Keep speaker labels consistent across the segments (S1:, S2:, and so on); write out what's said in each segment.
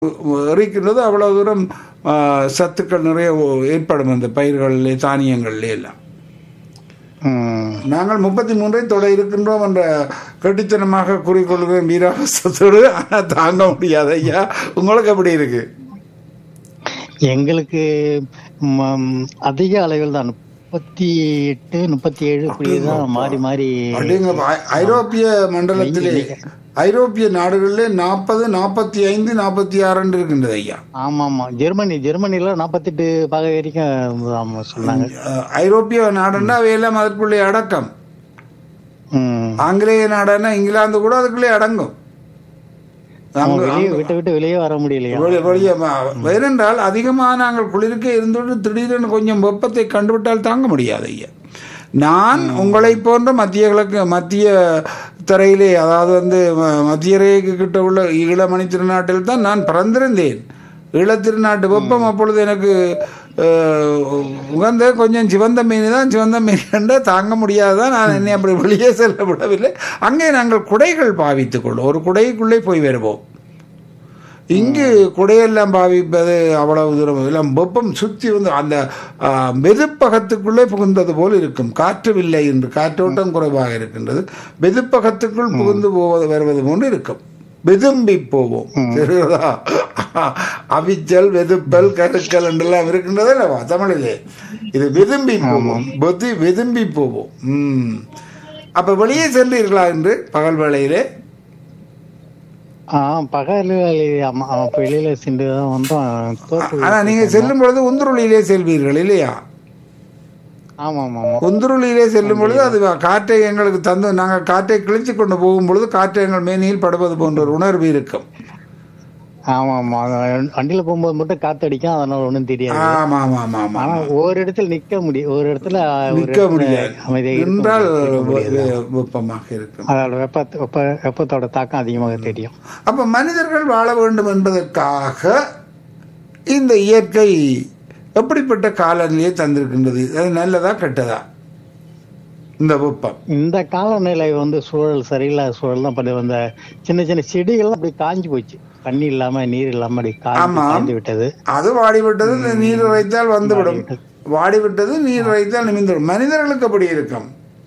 S1: எறிக்கின்றது அவ்வளவு தூரம் ஆ, சத்துக்கள் நிறைய ஓ- ஏற்படும் அந்த பயிர்களிலே தானியங்களிலே எல்லாம்
S2: ம்.
S1: நாங்கள் முப்பத்தி மூன்றை தொட இருக்கின்றோம் என்ற கட்டித்தனமாக கூறிக்கொள்கிறேன் வீராவசத்தோடு ஆனால் தாங்க முடியாது ஐயா உங்களுக்கு எப்படி இருக்கு
S2: எங்களுக்கு ம், அதிக அளவில் தான் முப்பத்தி எட்டு முப்பத்தி ஏழு இப்படிதான் மாறி மாறி
S1: அப்படிங்க ஐ- ஐரோப்பிய மண்டலத்திலே ஐரோப்பிய நாடுகளிலே நாற்பது நாற்பத்தி ஐந்து நாற்பத்தி ஆறு இருக்கின்றது ஐயா
S2: ஆமா ஆமா ஜெர்மனி ஜெர்மனில நாற்பத்தெட்டு பாக வரைக்கும் ஆமா சொன்னாங்க
S1: அஹ், ஐரோப்பிய நாடுன்னா அவையெல்லாம் அதற்குள்ளே அடக்கம்
S2: ம்.
S1: ஆங்கிலேய நாடுன்னா இங்கிலாந்து கூட அதுக்குள்ளே அடங்கும்
S2: ஆமா,
S1: அங்க-
S2: வெளியே விட்டு விட்டு வெளியே வர முடியலையா
S1: வெளியே- வெளியே ம- ஏனென்றால் அதிகமாக நாங்கள் குளிருக்கே இருந்துட்டு திடீரென்று கொஞ்சம் வெப்பத்தை கண்டுவிட்டால் தாங்க முடியாது ஐயா நான் உங்களை போன்ற மத்திய கிழக்கு மத்திய தரையிலே அதாவது வந்து ம- மத்திய ரேகைக்கு கிட்ட உள்ள ஈழமணி திருநாட்டில் தான் நான் பிறந்திருந்தேன் ஈழத்திருநாட்டு வெப்பம் அப்பொழுது எனக்கு அஹ், உகந்த கொஞ்சம் சிவந்த மீன் தான் சிவந்த மீன் கண்டா தாங்க முடியாதான் நான் என்னை அப்படி வெளியே செல்ல விடவில்லை அங்கே நாங்கள் குடைகள் பாவித்துக் கொள்ளும் ஒரு குடைக்குள்ளே போய் வருவோம் இங்கு குடையெல்லாம் பாவிப்பது அவ்வளவு தூரம் எல்லாம் வெப்பம் சுற்றி வந்து அந்த ஆ, வெதுப்பகத்துக்குள்ளே புகுந்தது போல் இருக்கும் காற்றுவில்லை என்று காற்றோட்டம் குறைவாக இருக்கின்றது வெதுப்பகத்துக்குள் புகுந்து போவது வருவது போன்று இருக்கும் வெதும்பி போவோம் தெரியுதா அவிச்சல் வெதுப்பல் கருக்கல் என்றெல்லாம் இருக்கின்றது அல்லவா தமிழிலே இது வெதும்பி போவோம் வெது வெதும்பி போவோம் ம் அப்ப வெளியே சென்றீர்களா என்று பகல் வேளையிலே
S2: ஆ பகல் ஆமா ஆமா, வெளியில சென்று தான் வந்தோம் தோப்பு
S1: ஆனா நீங்க செல்லும் பொழுது உந்துருளியிலே செல்வீர்கள் இல்லையா
S2: ஆமா ஆமா ஆமா
S1: உந்துருளியிலே செல்லும் பொழுது அது காற்றை எங்களுக்கு தந்து நாங்கள் காற்றை கிழிச்சு கொண்டு போகும் பொழுது காற்றை எங்கள் மேனியில் படுவது போன்ற ஒரு உணர்வு இருக்கும்
S2: ஆமா ஆமா வண்டியில போகும்போது மட்டும் காத்தடிக்கும் அதனால ஒண்ணும் தெரியாது
S1: ஆமா ஆமா ஆமா ஆமா
S2: ஆனா ஒரு இடத்துல நிக்க முடியும் ஒரு இடத்துல ஒரு
S1: நிற்க
S2: இடத்துல
S1: முடியாது
S2: அமைதியா இருக்க
S1: என்றால்
S2: முடியாது, இருக்க முடியாது.
S1: வெ- வெப்பமாக இருக்கும்
S2: அதோட வெப்ப வெப்ப வெப்பத்தோட தாக்கம் அதிகமாக தெரியும்
S1: அப்ப மனிதர்கள் வாழ வேண்டும் என்பதற்காக இந்த இயற்கை எப்படிப்பட்ட காலநிலையை தந்திருக்கின்றது அது நல்லதா கெட்டதா இந்த வெப்பம்
S2: இந்த காலநிலை வந்து சூழல் சரியில்லாத சூழல் தான் பண்ணி வந்த சின்ன சின்ன செடிகள்லாம் அப்படி காஞ்சு போச்சு தண்ணி இல்லாம நீர் இல்லாம அப்படி காஞ்சு
S1: ஆமா.
S2: காஞ்சு விட்டது
S1: அது வாடிவிட்டது இந்த நீர் இறைத்தால் வந்துவிடும் வாடிவிட்டது நீர் இறைத்தால் நிமிந்துவிடும் மனிதர்களுக்கு அப்படி இருக்கும்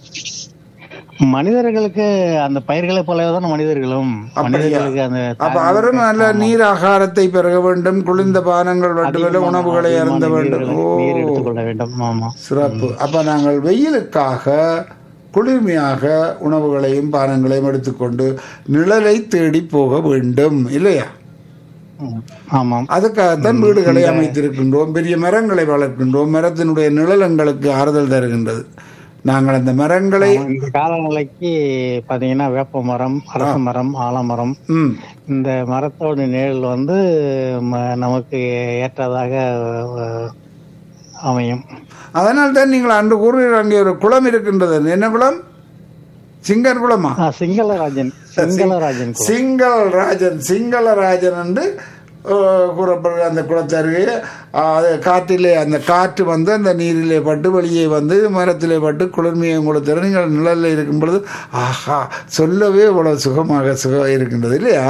S2: மனிதர்களுக்கு அந்த பயிர்களை போலவே தான் மனிதர்களும் மனிதர்களுக்கு அந்த
S1: அப்ப அவரும் நல்ல நீர் ஆகாரத்தை பெருக வேண்டும் குளிர்ந்த பானங்கள் வட்டுவல உணவுகளை அருந்த வேண்டும் ஓ
S2: நீர் எடுத்துக்கொள்ள வேண்டும் ஆமா
S1: சிறப்பு அப்ப நாங்கள் வெயிலுக்காக குளிர்மையாக உணவுகளையும் பானங்களையும் எடுத்துக்கொண்டு நிழலை தேடி போக வேண்டும் இல்லையா
S2: ம், ஆமாம்
S1: அதுக்காகத்தான் வீடுகளை அமைத்திருக்கின்றோம் பெரிய மரங்களை வளர்க்கின்றோம் மரத்தினுடைய நிழல் எங்களுக்கு ஆறுதல் தருகின்றது நாங்கள் அந்த மரங்களை
S2: இந்த காலநிலைக்கு பாத்தீங்கன்னா வேப்ப மரம் அரச மரம் ஆலமரம்
S1: ம்
S2: இந்த மரத்தோட நிழல் வந்து ம- நமக்கு ஏற்றதாக அஹ், அமையும்
S1: அதனால் தான் நீங்கள் அன்று கூறுகிறீர்கள் அங்கே ஒரு குளம் இருக்கின்றது என்ன குளம் சிங்கர் குளமா
S2: ஆ, சிங்களராஜன் சிங்களராஜன் குலம்.
S1: சிங்களராஜன் சிங்களராஜன் என்று அஹ், கூறப்படுற அந்த குளத்தருகே அஹ், அது காற்றிலே அந்த காற்று வந்து அந்த நீரிலே பட்டு வெளியே வந்து மரத்திலே பட்டு குளிர்மையை உங்களுக்கு நீங்கள் நிழலில் இருக்கும் பொழுது ஆஹா சொல்லவே இவ்வளவு சுகமாக சுகம் இருக்கின்றது இல்லையா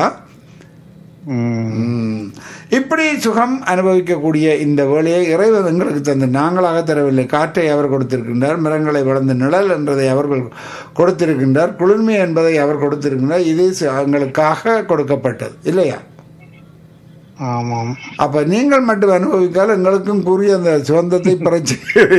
S2: ம்.
S1: ம். இப்படி சுகம் அனுபவிக்கக்கூடிய இந்த வேலையை இறைவன் எங்களுக்கு தந்து நாங்களாக தரவில்லை காற்றை அவர் கொடுத்திருக்கின்றார் மரங்களை வளர்ந்த நிழல் என்றதை அவர்கள் கொடுத்திருக்கின்றார் குளிர்மை என்பதை அவர் கொடுத்திருக்கின்றார் இது சு- எங்களுக்காக கொடுக்கப்பட்டது இல்லையா
S2: ஆமாம்
S1: அப்ப நீங்கள் மட்டும் அனுபவிக்கால் எங்களுக்கும் கூறிய அந்த சுதந்திரத்தை பறிச்சு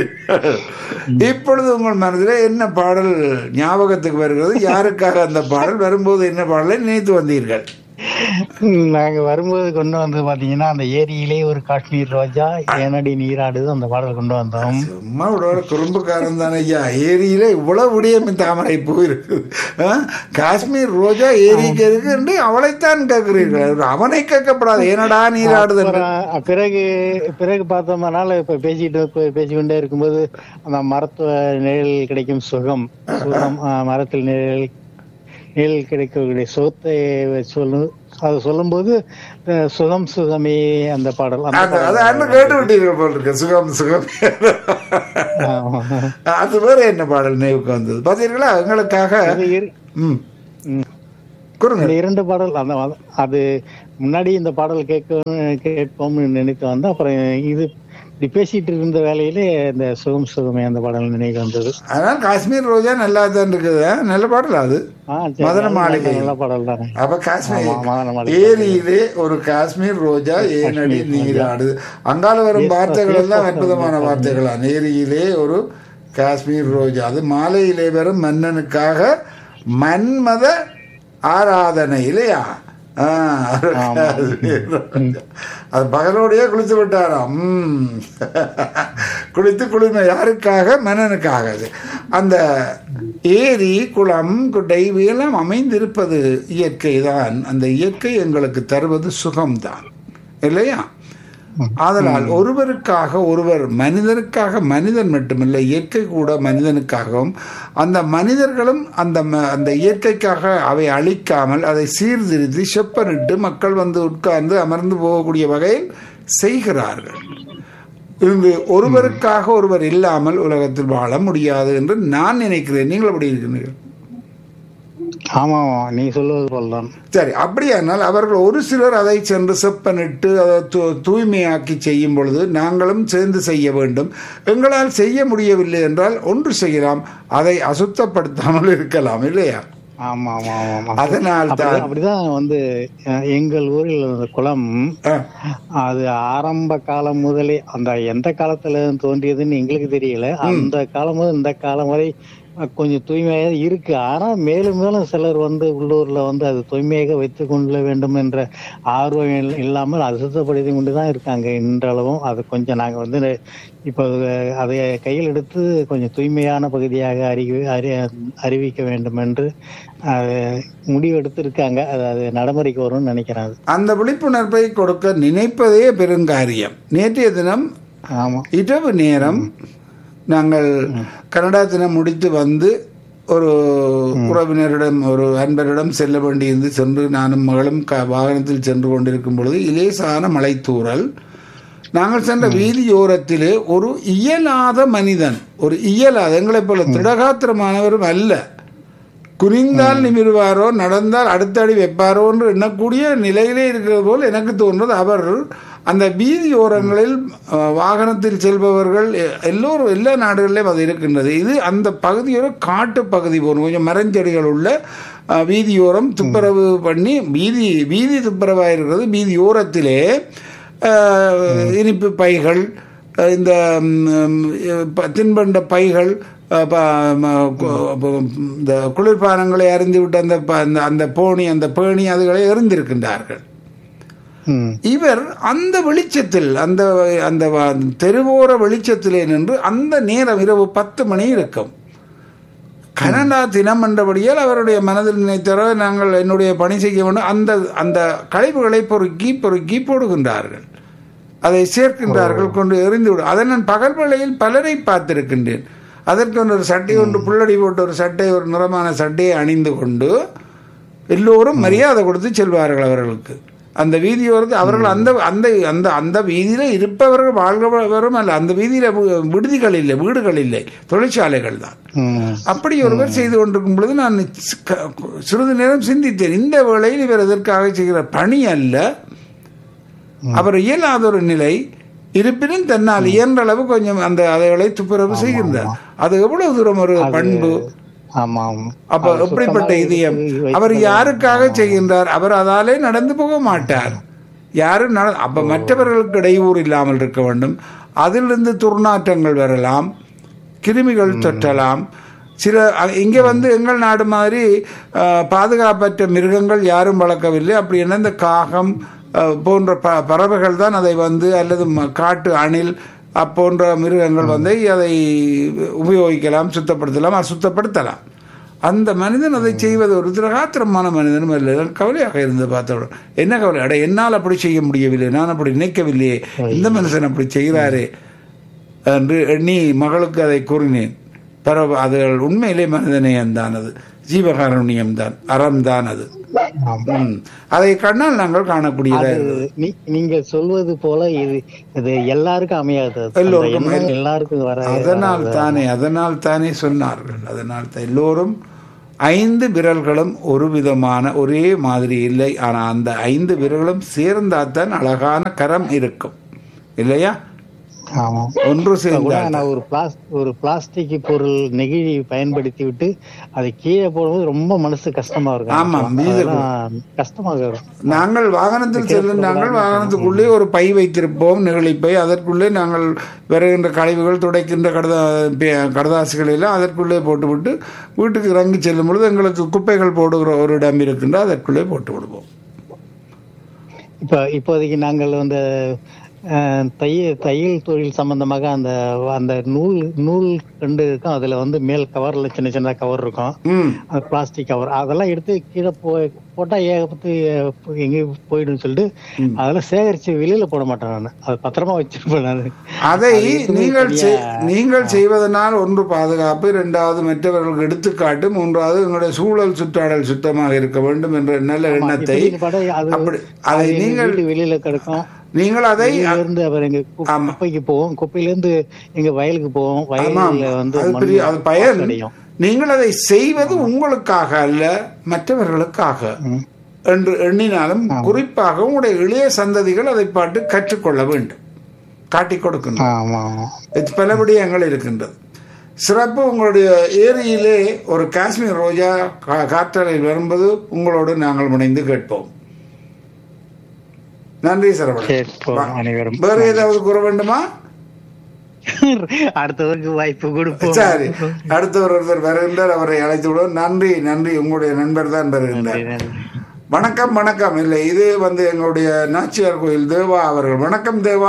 S1: இப்பொழுது உங்கள் மனதில் என்ன பாடல் ஞாபகத்துக்கு வருகிறது யாருக்காக அந்த பாடல் வரும்போது என்ன பாடலை நினைத்து வந்தீர்கள்
S2: நாங்க வரும்போது கொண்டு வந்து பாத்தீங்கன்னா அந்த ஏரியிலே ஒரு காஷ்மீர் ரோஜா ஏனடி நீராடுது அந்த பாடல் கொண்டு வந்தோம்
S1: சும்மா விட குறும்புக்காரன் தானே ஐயா ஏரியில இவ்வளவு விடியம் தாமரை பூ இருக்குது ஆ? காஷ்மீர் ரோஜா ஏரிக்கு இருக்கு என்று அவளைத்தான் கேட்கிறீர்கள் அவனை கேட்கப்படாது ஏனடா நீராடுது என்று.
S2: அப்புறம் பிறகு பிறகு பார்த்தோம்னால இப்ப பேசிட்டு இப்ப பேசிக்கொண்டே இருக்கும்போது அந்த மரத்து நிழல் கிடைக்கும் சுகம் சுகம் ஆ, மரத்தில் நிழல் நிழல் கிடைக்கக்கூடிய சுகத்தை சொல்லு அது சொல்லும்போது அஹ், சுகம் சுகமே அந்த பாடல் அந்த
S1: அது அது அண்ணன் கேட்டு விட்டீர்கள் போல் இருக்கு சுகம் சுகம்
S2: ஆமா.
S1: அது வேற என்ன பாடல் நினைவுக்கு வந்தது பாத்தீங்களா எங்களுக்காக
S2: அது இரு-
S1: ம்
S2: ம்.
S1: கூறுங்க
S2: இந்த இரண்டு பாடல் அந்த அது முன்னாடி இந்த பாடல் கேட்கணும் கேட்போம்னு நினைத்து வந்தேன் அப்புறம் இது இப்படி பேசிட்டு இருந்த வேலையிலே இந்த சுகம் சுகமே அந்த பாடல் நினைவு வந்தது
S1: அதான் காஷ்மீர் ரோஜா நல்லா தான் இருக்குது ஆ, நல்ல பாடல் அது
S2: ஆ, சரி,
S1: மதுரை
S2: அது
S1: மாளிகை.
S2: நல்ல பாடல் தானே
S1: அப்ப காஷ்மீர்
S2: ஆமா, மதுரை மாளிகை.
S1: ஏரியிலே ஒரு காஷ்மீர் ரோஜா ஏனடி நீராடுது அங்கால வரும் வார்த்தைகள் எல்லாம் அற்புதமான வார்த்தைகளா ஏரியிலே ஒரு காஷ்மீர் ரோஜா அது மாலையிலே வரும் மன்னனுக்காக மன்மத ஆராதனை இல்லையா ஆ, ஒரு காஷ்மீர் ரோஜா. அது பகலோடையே குளித்து விட்டாராம் ம். குளித்து குளிர்ந்த யாருக்காக மன்னனுக்காக அது அந்த ஏரி குளம் குட்டை இவையெல்லாம் அமைந்திருப்பது இயற்கை தான் அந்த இயற்கை எங்களுக்கு தருவது சுகம்தான் இல்லையா ஆதலால் ஒருவருக்காக ஒருவர் மனிதனுக்காக மனிதன் மட்டுமில்லை இயற்கை கூட மனிதனுக்காகவும் அந்த மனிதர்களும் அந்த ம- அந்த இயற்கைக்காக அவை அழிக்காமல் அதை சீர்திருத்தி செப்பனிட்டு மக்கள் வந்து உட்கார்ந்து அமர்ந்து போகக்கூடிய வகையில் செய்கிறார்கள் இங்கு ஒருவருக்காக ஒருவர் இல்லாமல் உலகத்தில் வாழ முடியாது என்று நான் நினைக்கிறேன் நீங்கள் அப்படி இருக்கிறீர்கள்
S2: ஆமா ஆமா நீ சொல்லுவது போல்தான்
S1: சரி அப்படியானால் அவர்கள் ஒரு சிலர் அதை சென்று செப்பனிட்டு அதை தூ- தூய்மையாக்கி செய்யும் பொழுது நாங்களும் சேர்ந்து செய்ய வேண்டும் எங்களால் செய்ய முடியவில்லை என்றால் ஒன்று செய்யலாம் அதை அசுத்தப்படுத்தாமல் இருக்கலாம் இல்லையா
S2: ஆமா ஆமா ஆமா ஆமா
S1: அதனால் தான்
S2: அப்படிதான் அப்படிதான் வந்து அஹ், எங்கள் ஊரில் அந்த குளம்
S1: ஆ,
S2: அது ஆரம்ப காலம் முதலே அந்த எந்த காலத்துல தோன்றியதுன்னு எங்களுக்கு தெரியல அந்த காலம் முதல் இந்த காலம் வரை அஹ், கொஞ்சம் தூய்மையாக இருக்கு ஆனா மேலும் மேலும் சிலர் வந்து உள்ளூர்ல வந்து அது தூய்மையாக வைத்துக் கொள்ள வேண்டும் என்ற ஆர்வம் இல்- இல்லாமல் அசுத்தப்படுத்தி கொண்டு தான் இருக்காங்க இன்றளவும் அது கொஞ்சம் நாங்க வந்து இப்போ அதை கையில் எடுத்து கொஞ்சம் தூய்மையான பகுதியாக அறிவி அறி அறிவிக்க வேண்டும் என்று அஹ், முடிவெடுத்து இருக்காங்க அது அது நடைமுறைக்கு வரும்னு நினைக்கிறேன் அது
S1: அந்த விழிப்புணர்வை கொடுக்க நினைப்பதே பெருங்காரியம் நேற்றைய தினம்
S2: ஆமா
S1: இரவு நேரம் நாங்கள் கனடா தினம் முடித்து வந்து ஒரு உறவினரிடம் ஒரு அன்பரிடம் செல்ல வேண்டியிருந்து சென்று நானும் மகளும் க வாகனத்தில் சென்று கொண்டிருக்கும் பொழுது இலேசான மலைத்தூறல் நாங்கள் சென்ற வீதியோரத்திலே ஒரு இயலாத மனிதன் ஒரு இயலாத எங்களைப் போல திடகாத்திரமானவரும் அல்ல குனிந்தால் நிமிருவாரோ நடந்தால் அடுத்த அடி வைப்பாரோ என்று எண்ணக்கூடிய நிலையிலே இருக்கிறது போல் எனக்கு தோன்றது அவர் அந்த வீதியோரங்களில் அஹ், வாகனத்தில் செல்பவர்கள் எ- எல்லோரும் எல்லா நாடுகளிலும் அது இருக்கின்றது இது அந்த பகுதியோர காட்டு பகுதி போகும் கொஞ்சம் மரஞ்செடிகள் உள்ள அஹ், வீதியோரம் துப்புரவு பண்ணி வீதி வீதி துப்புரவாக இருக்கிறது வீதியோரத்திலே அஹ், இனிப்பு பைகள் அஹ், இந்த ம், ப- தின்பண்ட பைகள் அஹ், ப- ம- கு- ப- இந்த குளிர்பானங்களை அறிந்து விட்டு அந்த ப- அந்த- அந்த போனி அந்த பேணி அதுகளை எறிந்திருக்கின்றார்கள்
S2: ம்
S1: இவர் அந்த வெளிச்சத்தில் அந்த அந்த வ- தெருவோர வெளிச்சத்திலே நின்று அந்த நேரம் இரவு பத்து மணி இருக்கும் கனடா தினம் என்றபடியால் அவருடைய மனதில் நினைத்தர நாங்கள் என்னுடைய பணி செய்ய வேண்டும் அந்த அந்த கழிவுகளை பொறுக்கி பொறுக்கி போடுகின்றார்கள் அதை சேர்க்கின்றார்கள் கொண்டு எறிந்து விடும் அதை நான் பகல் வேளையில் பலரை பார்த்திருக்கின்றேன் அதற்கு ஒரு சட்டை ஒன்று புள்ளடி போட்டு ஒரு சட்டை ஒரு நிறமான சட்டையை அணிந்து கொண்டு எல்லோரும் மரியாதை கொடுத்து செல்வார்கள் அவர்களுக்கு அந்த வீதியோரத்து அவர்கள் அந்த அந்த அந்த அந்த வீதியில இருப்பவர்கள் வாழ்கிறவரும் அல்ல அந்த வீதியில வி- விடுதிகள் இல்லை வீடுகள் இல்லை தொழிற்சாலைகள் தான்
S2: ம்
S1: அப்படி ஒருவர் செய்து கொண்டிருக்கும் பொழுது நான் சி- க- சிறிது நேரம் சிந்தித்தேன் இந்த வேளையில் இவர் எதற்காக செய்கிற பணி அல்ல அவர் இயலாத ஒரு நிலை இருப்பினும் தன்னால் இயன்ற அளவு கொஞ்சம் அந்த அதைகளை துப்புரவு செய்கின்றார் அது எவ்வளவு தூரம் ஒரு பண்பு
S2: ஆமா ஆமா
S1: அப்ப எப்படிப்பட்ட இதயம் அவர் யாருக்காக செய்கின்றார் அவர் அதாலே நடந்து போக மாட்டார் யாரும் நட அப்ப மற்றவர்களுக்கு இடையூறு இல்லாமல் இருக்க வேண்டும் அதிலிருந்து துர்நாற்றங்கள் வரலாம் கிருமிகள் தொற்றலாம் சில அ- இங்க வந்து எங்கள் நாடு மாதிரி அஹ், பாதுகாப்பற்ற மிருகங்கள் யாரும் வளர்க்கவில்லை அப்படி என்ன இந்த காகம் அஹ், போன்ற ப பறவைகள் தான் அதை வந்து அல்லது ம- காட்டு அணில் அப்போன்ற மிருகங்கள் வந்து அதை உபயோகிக்கலாம் சுத்தப்படுத்தலாம் அசுத்தப்படுத்தலாம் அந்த மனிதன் அதை செய்வது ஒரு திரகாத்திரமான மனிதனும் அல்ல எனக்கு கவலையாக இருந்து பார்த்தவுடன் என்ன கவலை அட என்னால் அப்படி செய்ய முடியவில்லை நான் அப்படி நினைக்கவில்லையே இந்த மனுஷன் அப்படி செய்கிறாரே என்று எண்ணி மகளுக்கு அதை கூறினேன் பரவ அது உண்மையிலே மனிதநேயம் தான் அது ஜீவகாருண்யம் தான் அறம் தான் அது ம். அதை கண்ணால் நாங்கள் காணக்கூடியதா
S2: அது நீ- நீங்க சொல்வது போல இது இது எல்லாருக்கும் அமையாது அது. அந்த
S1: எல்லோருக்கும்
S2: எண்ணம் எல்லாருக்கும் வர
S1: அதனால் தானே அதனால் தானே சொன்னார்கள் அதனால் தான் எல்லோரும் ஐந்து விரல்களும் ஒரு விதமான ஒரே மாதிரி இல்லை ஆனால் அந்த ஐந்து விரல்களும் சேர்ந்தாதான் அழகான கரம் இருக்கும் இல்லையா
S2: ஆமா
S1: ஒன்று
S2: இப்ப கூட
S1: சேர்ந்தால்
S2: நான் ஒரு பிளாஸ் ஒரு பிளாஸ்டிக் பொருள் நெகிழி பயன்படுத்தி விட்டு அதை கீழே போடும்போது ரொம்ப மனசு கஷ்டமா இருக்கும்
S1: ஆமா,
S2: எனக்கு.
S1: மீது
S2: அதெல்லாம் கஷ்டமாக இருக்கும்
S1: நாங்கள் வாகனத்தில் செல்லும் நாங்கள் வாகனத்துக்குள்ளே ஒரு பை வைத்திருப்போம் நெகிழிப்பை அதற்குள்ளே நாங்கள் வருகின்ற கழிவுகள் துடைக்கின்ற கடதா பே- கடதாசுகள் எல்லாம் அதற்குள்ளே போட்டுவிட்டு வீட்டுக்கு இறங்கி செல்லும் பொழுது எங்களுக்கு குப்பைகள் போடுகிற ஒரு இடம் இருக்கின்ற அதற்குள்ளே போட்டு விடுவோம்
S2: இப்ப இப்போதைக்கு நாங்கள் வந்து அஹ், தைய தையல் தொழில் சம்பந்தமாக அந்த அந்த நூல் நூல் கண்டு இருக்கும் அதுல வந்து மேல் கவர்ல சின்ன சின்ன கவர் இருக்கும்
S1: ம்
S2: அந்த பிளாஸ்டிக் கவர் அதெல்லாம் எடுத்து கீழே போ போட்டா ஏகப்பட்டு அஹ், எங்கேயும் போயிடும்னு சொல்லிட்டு அதெல்லாம் சேகரிச்சு வெளியில போட மாட்டேன் நான் அது பத்திரமா வச்சிருப்பேன் நான்
S1: அதை
S2: அது எதுவுமே
S1: நீங்கள் செய்-
S2: தனியா-
S1: நீங்கள் செய்வதனால் ஒன்று பாதுகாப்பு இரண்டாவது மற்றவர்களுக்கு எடுத்துக்காட்டு மூன்றாவது உங்களுடைய சூழல் சுற்றாடல் சுத்தமாக இருக்க வேண்டும் என்ற நல்ல எண்ணத்தை
S2: இப்படி பட அது
S1: அப்படி அதை
S2: அது எங்க
S1: நீங்கள்
S2: வீட்டு வெளியில கிடக்கும்
S1: நீங்கள் அதை
S2: வெளியில இருந்து அப்புறம் எங்க கு-
S1: ஆமா.
S2: குப்பைக்கு போவோம் குப்பையில இருந்து எங்க வயலுக்கு போவோம்
S1: ஆமாம்
S2: வயல்ல வந்து
S1: அது
S2: மண்
S1: பெரிய அது பயன்
S2: அடையும்
S1: நீங்கள் அதை செய்வது உங்களுக்காக அல்ல மற்றவர்களுக்காக
S2: ம்.
S1: என்று எண்ணினாலும் குறிப்பாக உங்களுடைய இளைய சந்ததிகள் அதை பாட்டு கற்றுக்கொள்ள வேண்டும் காட்டிக் கொடுக்கணும்
S2: ஆமா ஆமா
S1: இது பல விடயங்கள் இருக்கின்றது சிறப்பு உங்களுடைய ஏரியிலே ஒரு காஷ்மீர் ரோஜா கா- காற்றலையில் வரும்போது உங்களோடு நாங்கள் முனைந்து கேட்போம் நன்றி சரவணன்
S2: கேட்போம் அனைவரும்
S1: வேறு ஏதாவது கூற வேண்டுமா
S2: அடுத்தவருக்கு வாய்ப்பு கொடுப்போம்
S1: சரி அடுத்தவர் ஒருத்தர் வருகின்றார் அவரை அழைத்து விடுவோம் நன்றி நன்றி உங்களுடைய நண்பர் தான் வருகின்றார் வணக்கம் வணக்கம் இல்லை இது வந்து எங்களுடைய நாச்சியார் கோயில் தேவா அவர்கள் வணக்கம் தேவா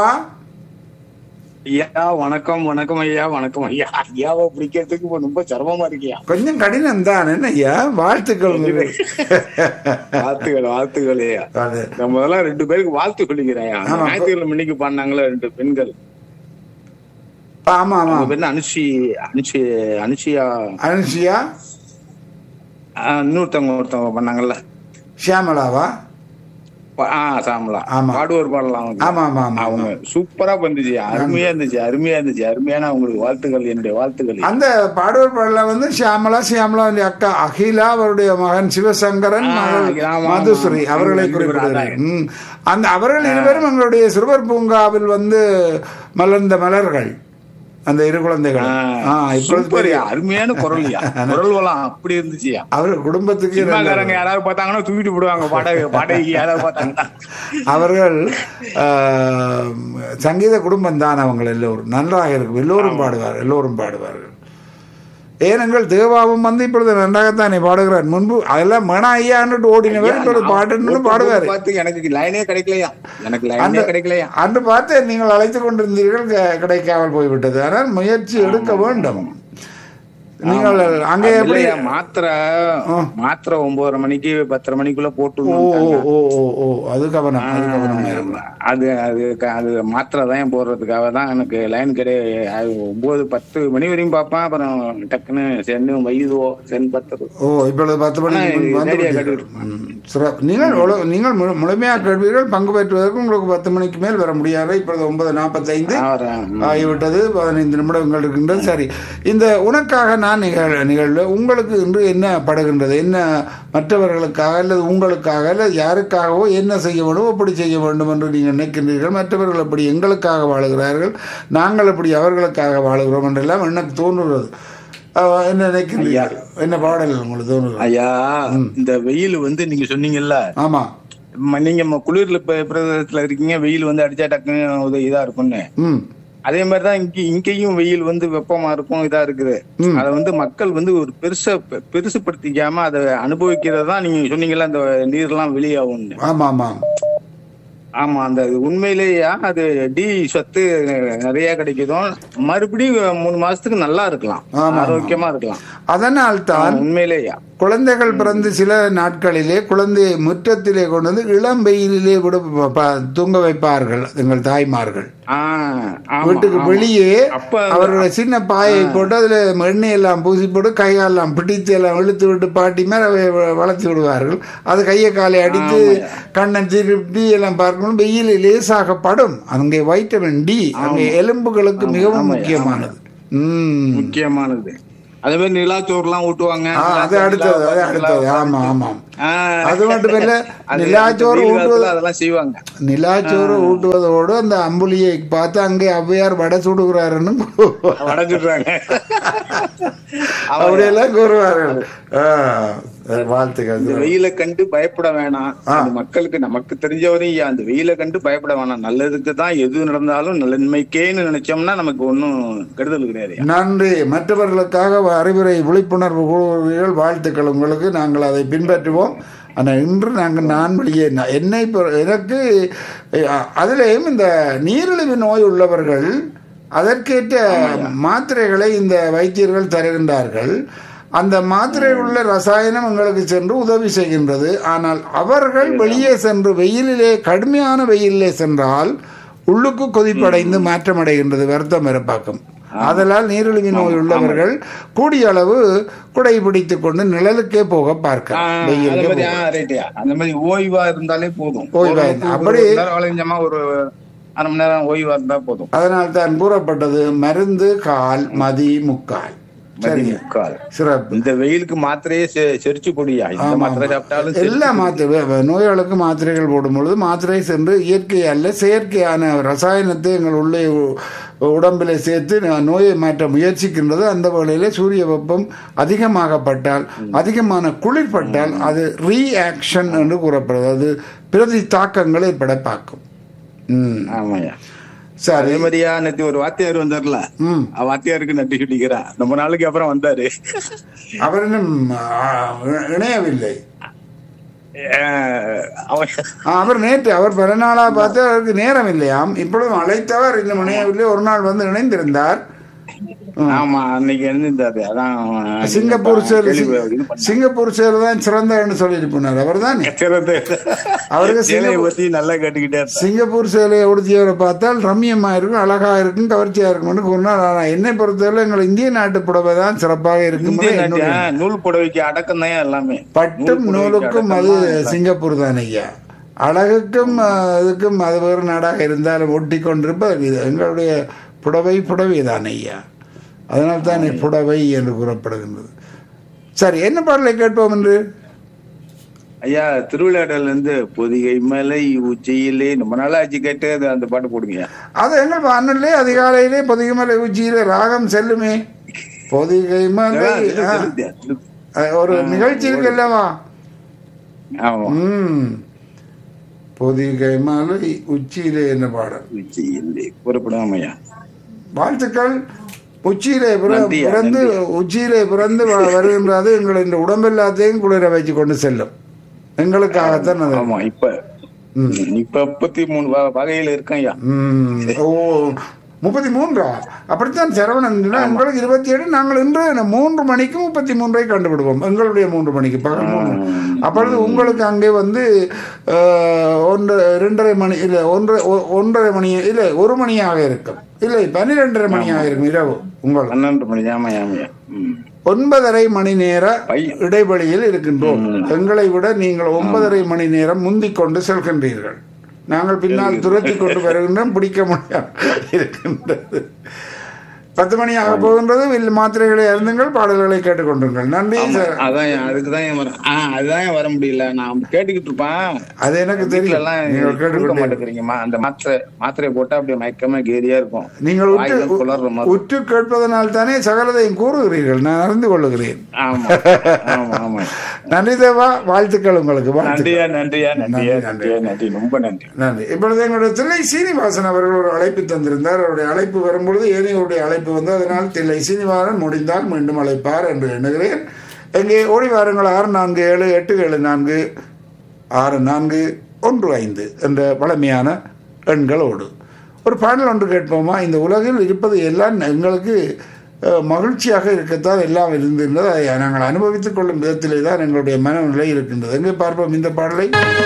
S3: ஐயா வணக்கம் வணக்கம் ஐயா வணக்கம் ஐயா ஐயாவை பிடிக்கிறதுக்கு இப்ப ரொம்ப சிரமமா இருக்கியா
S1: கொஞ்சம் கடினம் தான் என்ன ஐயா வாழ்த்துக்கள் உங்களுக்கு.
S3: வாழ்த்துக்கள் வாழ்த்துக்கள் ஐயா
S1: அது
S3: நான் முதல்ல ரெண்டு பேருக்கு வாழ்த்து சொல்லிக்கிறேன் ஐயா.
S1: ஆமா.
S3: ஞாயிற்றுக்கிழமை இன்னைக்கு பண்ணாங்களே ரெண்டு பெண்கள்
S1: ஆமா ஆமா
S3: அவங்க பேர் அனுஷி அனுஷி அனுஷியா
S1: அனுஷியா
S3: ஆ, இன்னொருத்தவங்க ஒருத்தவங்க பண்ணாங்கல்ல
S1: ஷியாமலாவா
S3: பா- ஆ சாமலா
S1: ஆமா.
S3: பாடுவோர் பாடலாம் அவங்க.
S1: ஆமா ஆமா ஆமா
S3: அவங்க சூப்பரா பண்ணுச்சு அருமையா இருந்துச்சு அருமையா இருந்துச்சு அருமையான உங்களுக்கு வாழ்த்துக்கள் என்னுடைய வாழ்த்துக்கள்
S1: அந்த பாடுவர் பாடல வந்து ஷியாமலா ஷியாமலா அக்கா அகிலா அவருடைய மகன் சிவசங்கரன்
S3: ஆ,
S1: மகள்
S3: ஆமா, ஆமா.
S1: மதுஸ்ரீ அவர்களை
S3: ரெண்டு பேரும்
S1: குறிப்பிடுகிறார் ம். அந்த அவர்கள் இருவரும் எங்களுடைய சிறுவர் பூங்காவில் வந்து மலர்ந்த மலர்கள் அந்த இரு குழந்தைகள் ஆ, இப்பொழுது
S3: சூப்பர் அருமையான குரல்யா குரல் வளம் அப்படி இருந்துச்சுயா
S1: அவர் குடும்பத்துக்கு
S3: சினிமாக்காரங்க யாராவது பார்த்தாங்கன்னா தூக்கிட்டு போடுவாங்க பாடகை பாடகி யாராவது பார்த்தாங்கன்னா
S1: அவர்கள் ஆ, சங்கீத குடும்பம் தான் அவங்க எல்லோரும் நன்றாக இருக்கும் எல்லோரும் பாடுவார்கள் எல்லோரும் பாடுவார்கள் ஏனெங்கள் தேவாவும் வந்து இப்பொழுது நன்றாகத்தானே பாடுகிறார் முன்பு அதெல்லாம் மன ஐயான்னுட்டு ஓடினவர் இப்பொழுது பாட்டுன்னு பாடுவார்
S3: பார்த்து எனக்கு லைனே கிடைக்கலையா எனக்கு லைனே
S1: அந்த
S3: கிடைக்கலையா
S1: அன்று பார்த்து நீங்கள் அழைத்து கொண்டிருந்தீர்கள் க- கிடைக்காமல் போய்விட்டது ஆனால் முயற்சி எடுக்க வேண்டும் நீங்கள் அங்கே எப்படி
S3: இல்லையா மாத்திரை மாத்திரை ஒன்பதரை மணிக்கு பத்தரை மணிக்குள்ள போட்டு
S1: ஓ ஓ
S3: விடணும்ட்டாங்க.
S1: ஓ ஓ ஓ அது கவனம் அது கவனம் இருக்கும்.
S3: அது அது அது மாத்திரை தான் போடுறதுக்காக தான் எனக்கு லைன் கிடையாது அது ஒன்பது பத்து மணி வரையும் பார்ப்பேன் அப்புறம் டக்குன்னு சென்னு வயதுவோ சென் பத்து
S1: ஓ இப்பொழுது பத்து மணிக்கு
S3: ஆனா,
S1: முன் வந்து
S3: நேரடியா
S1: விட்டீர்கள்.
S3: கேட்டுட்டு
S1: ம், சிறப்பு நீங்கள் முழு- நீங்கள் முழு- முழுமையாக கேட்பீர்கள் பங்கு பெற்றுவதற்கு உங்களுக்கு பத்து மணிக்கு மேல் வர முடியாது இப்பொழுது ஒன்பது நாற்பத்தைந்து
S3: நான் வரேன்.
S1: ஆகிவிட்டது பதினைந்து நிமிடங்கள் இருக்கின்றது சரி இந்த உனக்காக நான் நிகழ் நிகழ்வு உங்களுக்கு இன்று என்ன படுகின்றது என்ன மற்றவர்களுக்காக அல்லது உங்களுக்காக அல்லது யாருக்காகவோ என்ன செய்ய வேண்டும் எப்படி செய்ய வேண்டும் என்று நீங்கள் நினைக்கின்றீர்கள் மற்றவர்கள் அப்படி எங்களுக்காக வாழுகிறார்கள் நாங்கள் அப்படி அவர்களுக்காக வாழுகிறோம் என்றெல்லாம் எனக்கு தோன்றுகிறது அஹ், என்ன நினைக்கின்றீர்கள் என்ன பாடல் உங்களுக்கு தோன்றுகிறது
S3: ஐயா இந்த வெயில் வந்து நீங்க சொன்னீங்கல்ல
S1: ஆமா
S3: ம- நீங்க ம- குளிர்ல இப்ப பிரதேசத்துல இருக்கீங்க வெயில் வந்து அடிச்சா டக்குன்னு ஒரு இதா இருக்கும்னு
S1: ம்
S3: அதே மாதிரிதான் இங்க இங்கேயும் வெயில் வந்து வெப்பமா இருக்கும் இதா இருக்குது
S1: ம்.
S3: அத வந்து மக்கள் வந்து ஒரு பெருசா பெ- பெருசுப்படுத்திக்காம அதை அனுபவிக்கிறதா நீங்க சொன்னீங்கல்ல அந்த நீர்லாம் வெளியாகும்னு
S1: ஆமா ஆமா
S3: ஆமா அந்த அது உண்மையிலேயே அது டி சத்து நிறைய கிடைக்குதும் மறுபடியும் மூணு மாசத்துக்கு நல்லா இருக்கலாம்
S1: ஆமா.
S3: ஆரோக்கியமா இருக்கலாம்
S1: அதனால் தான்
S3: உண்மையிலேயா
S1: குழந்தைகள் பிறந்து சில நாட்களிலே குழந்தையை முற்றத்திலே கொண்டு வந்து இளம் வெயிலிலே கூட ப- ப- தூங்க வைப்பார்கள் எங்கள் தாய்மார்கள்
S3: ஆஹ் ஆமா,
S1: வீட்டுக்கு
S3: ஆமா.
S1: வெளியே
S3: அப்ப
S1: அவர்களுடைய சின்ன பாயை போட்டு அதுல எண்ணெய் எல்லாம் பூசி போட்டு கைகாலெல்லாம் பிடித்து எல்லாம் இழுத்து விட்டு பாட்டி மேல வ- வளர்த்து விடுவார்கள் அது கையை காலை அடித்து கண்ணை திருப்பி எல்லாம் பார்க்கணும் வெயில் லேசாக படும் அங்கே வைட்டமின் டி அங்கே எலும்புகளுக்கு மிகவும் முக்கியமானது ம்
S3: முக்கியமானது அதே மாதிரி நிலாச்சோறு எல்லாம் ஊட்டுவாங்க
S1: ஆ, அது அடுத்தது அது அடுத்தது ஆமா ஆமாம்
S3: ஆ.
S1: அது மட்டுமில்ல
S3: அது
S1: நிலாச்சோறு
S3: வெயில்
S1: ஊட்டுவது
S3: காலத்துல அதெல்லாம் செய்வாங்க
S1: நிலாச்சோறு ஊட்டுவதோடு அந்த அம்புலியை பார்த்து அங்கே ஔவையார் வடை சுடுகிறாருன்னு
S3: வடைஞ்சிடுறாங்க
S1: அப்படியெல்லாம் கூறுவார்கள் ஆ, வாழ்த்துக்கள்
S3: இந்த வெயிலை கண்டு பயப்பட வேணாம் அந்த மக்களுக்கு நமக்கு தெரிஞ்சவரையும் அந்த வெயிலை கண்டு பயப்பட வேணாம் நல்லதுக்கு தான் எது நடந்தாலும் நன்மைக்கேன்னு நினைச்சோம்னா நமக்கு ஒண்ணும் கெடுதல் கிடையாது
S1: நன்றி மற்றவர்களுக்காக அறிவுரை விழிப்புணர்வு கூறுவீர்கள் வாழ்த்துக்கள் உங்களுக்கு நாங்கள் அதை பின்பற்றுவோம் ஆனால் இன்று நாங்கள் நான் வெளியே ந- என்னை பொறு- எனக்கு அஹ், அதிலேயும் இந்த நீரிழிவு நோய் உள்ளவர்கள் அதற்கேற்ற மாத்திரைகளை இந்த வைத்தியர்கள் தருகின்றார்கள் அந்த மாத்திரை உள்ள ரசாயனம் எங்களுக்கு சென்று உதவி செய்கின்றது ஆனால் அவர்கள் வெளியே சென்று வெயிலிலே கடுமையான வெயிலிலே சென்றால் உள்ளுக்கு கொதிப்படைந்து மாற்றமடைகின்றது வருத்தம் இருப்பாக்கும் ஆதலால் நீரிழிவு நோய் உள்ளவர்கள் கூடிய அளவு குடை பிடித்துக் கொண்டு நிழலுக்கே போக பார்க்க
S3: ஆஹ், அது
S1: வெயிலுக்கு
S3: மாதிரி,
S1: போக.
S3: ஆஹ், right. அந்த மாதிரி ஓய்வா இருந்தாலே போதும்
S1: ஓய்வா
S3: ஒரு-
S1: இருந்தா.
S3: ஒரு
S1: அப்படி-
S3: மணி நேரம் வளைஞ்சோமா ஒரு அரை மணி நேரம் ஓய்வா இருந்தா போதும்
S1: அதனால் தான் கூறப்பட்டது மருந்து கால் மதி முக்கால்
S3: மதி
S1: சரி
S3: முக்கால்.
S1: சிறப்பு
S3: இந்த வெயிலுக்கு மாத்திரையே செ- செரிச்சு குடியா இந்த
S1: ஆமா,
S3: மாத்திரை
S1: ஆமா.
S3: சாப்பிட்டாலும் செரிச்சு
S1: எல்லா மாத்திரை வே- நோயாளுக்கு மாத்திரைகள் போடும் பொழுது மாத்திரை சென்று இயற்கை அல்ல செயற்கையான ரசாயனத்தை எங்கள் உள்ளே உ- உடம்பிலே சேர்த்து ந- நோயை மாற்ற முயற்சிக்கின்றது அந்த வேளையிலே சூரிய வெப்பம் அதிகமாகப்பட்டால் அதிகமான குளிர்பட்டால் அது ரீஆக்ஷன் என்று கூறப்படுது அது பிரதி தாக்கங்கள் ஏற்பட பார்க்கும் ம்
S3: ஆமாய்யா
S1: சரி
S3: அதே மாதிரியா நேத்து ஒரு வாத்தியார் வந்தார்ல
S1: ம்
S3: அவ வாத்தியாருக்கு நன்றி சொல்லிக்கிறேன் ரொம்ப நாளைக்கு அப்புறம் வந்தாரு
S1: அவர் இன்னும் ஆ, இணையவில்லை
S3: அஹ் அவன்
S1: ஆ, அவர் நேற்று அவர் பிறநாளா பார்த்து அவருக்கு நேரம் இல்லையாம் இப்பொழுதும் அழைத்தவர் இன்னும் இணையவில்லை ஒரு நாள் வந்து இணைந்திருந்தார்
S3: ஆமா அன்னைக்கு எழுந்திருந்தாரு அதான்
S1: சிங்கப்பூர் சேர்
S3: கேள்வி இது பண்ண-
S1: சிங்கப்பூர் சேர் தான் சிறந்தன்னு சொல்லிட்டு போனார் அவர் தான்
S3: சிறந்த
S1: அவருக்கு
S3: சேலையை
S1: சிங்கப்பூர்
S3: பத்தி நல்லா கேட்டுக்கிட்டே இருந்தார்.
S1: சிங்கப்பூர் சேலையை உடுத்தியவரை பார்த்தால் ரம்மியமா இருக்கும் அழகா இருக்கும் கவர்ச்சியா இருக்கும்னு கூறினார் ஆனால் என்னை பொறுத்தவரை எங்கள் இந்திய நாட்டு புடவை தான் சிறப்பாக இருக்கும்
S3: இந்திய
S1: என்னுடைய
S3: நாட்டியா நூல் புடவைக்கு அடக்கம் தான் எல்லாமே
S1: பட்டும்
S3: நூல் புடவைக்கு
S1: நூலுக்கும்
S3: அடக்கம்
S1: அது
S3: தான் எல்லாம்.
S1: சிங்கப்பூர் தான் ஐயா அழகுக்கும் அஹ், இதுக்கும் அது வேறு நாடாக இருந்தாலும் ஒட்டி கொண்டிருப்பது இது எங்களுடைய புடவை புடவை தான் ஐயா அதனால் தான் புடவை என்று கூறப்படுகின்றது சரி என்ன பாடலை கேட்போம் என்று
S3: ஐயா திருவிளையாடல இருந்து பொதிகை மலை உச்சியிலே ரொம்ப நாளா ஆச்சு கேட்டு அது அந்த பாட்டு போடுங்க
S1: அது எங்கள் அண்ணன்லே அதிகாலையிலே பொதிகை உச்சியிலே ராகம் செல்லுமே பொதிகை மலை ஆ, அஹ், ஒரு நிகழ்ச்சி இருக்கு அல்லவா
S3: ஆமா
S1: ம் பொதிகை மலை உச்சியிலே என்ன பாடல்
S3: உச்சியிலே புறப்படும் ஐயா
S1: வாழ்த்துக்கள் உச்சியிலே பிற-
S3: நன்றி,
S1: பிறந்து உச்சியிலே பிறந்து வ- வருகின்றது எங்கள் இந்த உடம்பெல்லாத்தையும் குளிர வச்சு கொண்டு செல்லும் எங்களுக்காகத்தான் அது
S3: ஆமா இப்ப இப்ப முப்பத்தி மூணு வ- வகையில இருக்கேன் ஐயா
S1: ம். ஓ முப்பத்தி மூன்றா அப்படித்தான் சரவணன் சொன்னா, உங்களுக்கு இருபத்தி ஏழு நாங்கள் இன்று மூன்று மணிக்கு முப்பத்தி மூன்றை கண்டுபிடுவோம் எங்களுடைய மூன்று மணிக்கு பகல் மூணு அப்பொழுது உங்களுக்கு அங்கே வந்து அஹ், ஒன்று ரெண்டரை மணி இல்லை ஒன்றரை ஒ- ஒன்றரை மணி இல்லை ஒரு மணியாக இருக்கும் இல்லை பன்னிரெண்டரை மணியாக இருக்கும் இரவு உங்களுக்கு
S3: பன்னெண்டு மணி ஆமா ஆமாய்யா ம்.
S1: ஒன்பதரை மணி நேர
S3: பை-
S1: இடைவெளியில் இருக்கின்றோம் எங்களை விட நீங்கள் ஒன்பதரை மணி நேரம் முந்திக் கொண்டு செல்கின்றீர்கள் நாங்கள் பின்னால் துரத்தி கொண்டு வருகின்றோம் பிடிக்க முடியாமல் இருக்கின்றது பத்து மணி ஆக போகின்றது வில் மாத்திரைகளை அருந்துங்கள் பாடல்களை கேட்டுக்கொண்டிருங்கள் நன்றி சார்
S3: அதான் அதுக்குதான் ஏன் வர ஆஹ் அதுதான் ஏன் வர முடியல நான் கேட்டுக்கிட்டு இருப்பேன்
S1: அது எனக்கு
S3: வீட்டுல
S1: தெரியும்
S3: எல்லாம்
S1: நீங்கள்
S3: கொடுக்க
S1: கேட்டுக்கொண்டே
S3: மாட்டேங்கிறீங்கம்மா அந்த மாத்திரை மாத்திரையை போட்டா அப்படியே மயக்கமா கேரியா இருக்கும்
S1: நீங்கள்
S3: வாயெல்லாம்
S1: உற்று
S3: குளறுற மாதிரி
S1: உற்று கேட்பதனால் தானே சகலதையும் கூறுகிறீர்கள் நான் அறிந்து கொள்ளுகிறேன்
S3: ஆமா ஆமா ஆமா
S1: நன்றி தேவா வாழ்த்துக்கள் உங்களுக்கு வாழ்த்துக்கள்
S3: நன்றியா நன்றியா நன்றியா
S1: நன்றி,
S3: நன்றியா நன்றி ரொம்ப நன்றி
S1: நன்றி இப்பொழுது எங்களுடைய தில்லை சீனிவாசன் அவர்கள் ஒரு அழைப்பு தந்திருந்தார் அவருடைய அழைப்பு வரும்பொழுது ஏனையோருடைய அழைப்பு வந்து அதனால் தில்லை சீனிவாசன் முடிந்தால் மீண்டும் அழைப்பார் என்று எண்ணுகிறேன் எங்கே ஓடி வாருங்கள் ஆறு நான்கு ஏழு எட்டு ஏழு நான்கு ஆறு நான்கு ஒன்று ஐந்து என்ற பழமையான எண்களோடு ஒரு பாடல் ஒன்று கேட்போமா இந்த உலகில் இருப்பது எல்லாம் எங்களுக்கு அஹ், மகிழ்ச்சியாக இருக்கத்தான் எல்லாம் இருந்திருந்தது அதை நாங்கள் அனுபவித்துக் கொள்ளும் விதத்திலே தான் எங்களுடைய மனநிலை இருக்கின்றது எங்கே பார்ப்போம் இந்த பாடலை